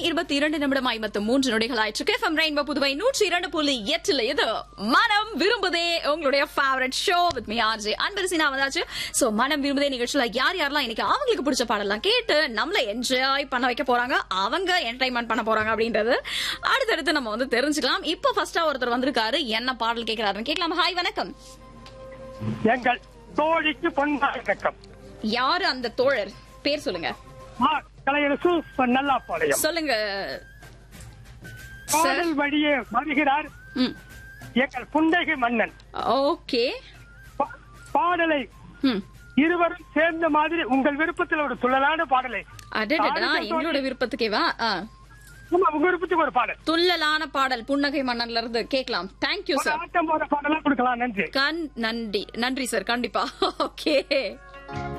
இருபத்தி இரண்டு நிமிடம் ஐம்பத்து மூன்று நொடிகள் ஆயிற்று எஃப்எம் ரெயின்போ புதுவை நூற்றி இரண்டு புள்ளி எட்டுல இது மனம் விரும்புதே உங்களுடைய favourite show with me RJ அன்பரசினா வந்தாச்சு சோ மனம் விரும்புதே நிகழ்ச்சியில யார் யாரெல்லாம் இன்னைக்கு அவங்களுக்கு பிடிச்ச பாடலாம் கேட்டு நம்மள என்ஜாய் பண்ண வைக்க போறாங்க அவங்க என்டர்டைன்மெண்ட் பண்ண போறாங்க அப்படின்றது அடுத்தடுத்து நம்ம வந்து தெரிஞ்சுக்கலாம் இப்போ ஃபர்ஸ்டா ஒருத்தர் வந்திருக்காரு என்ன பாடல் கேட்கிறாருன்னு கேட்கலாம் ஹாய் வணக்கம் எங்கள் தோழிக்கு பொன்னாக வணக்கம் யாரு அந்த தோழர் பேர் சொல்லுங்க மா கலையரசு நல்லாப்பாளையம் சொல்லுங்க பாடல் வழியே வருகிறார் ம் எங்கள் புண்டகை மன்னன் ஓகே பா- பாடலை ம் இருவரும் சேர்ந்த மாதிரி உங்கள் விருப்பத்தில் ஒரு துள்ளலான பாடலை அடடடா பாடல் எங்களோட விருப்பத்துக்கேவா ஆ. ஆமா, உங்க விருப்பத்துக்கு ஒரு பாடல் துள்ளலான பாடல் புன்னகை மன்னன்ல இருந்து கேட்கலாம் தேங்க்யூ ஒரு சார் ஆட்டம் போற பாடலாம் கொடுக்கலாம் நன்றி கண் நன்றி நன்றி சார் கண்டிப்பா ஓகே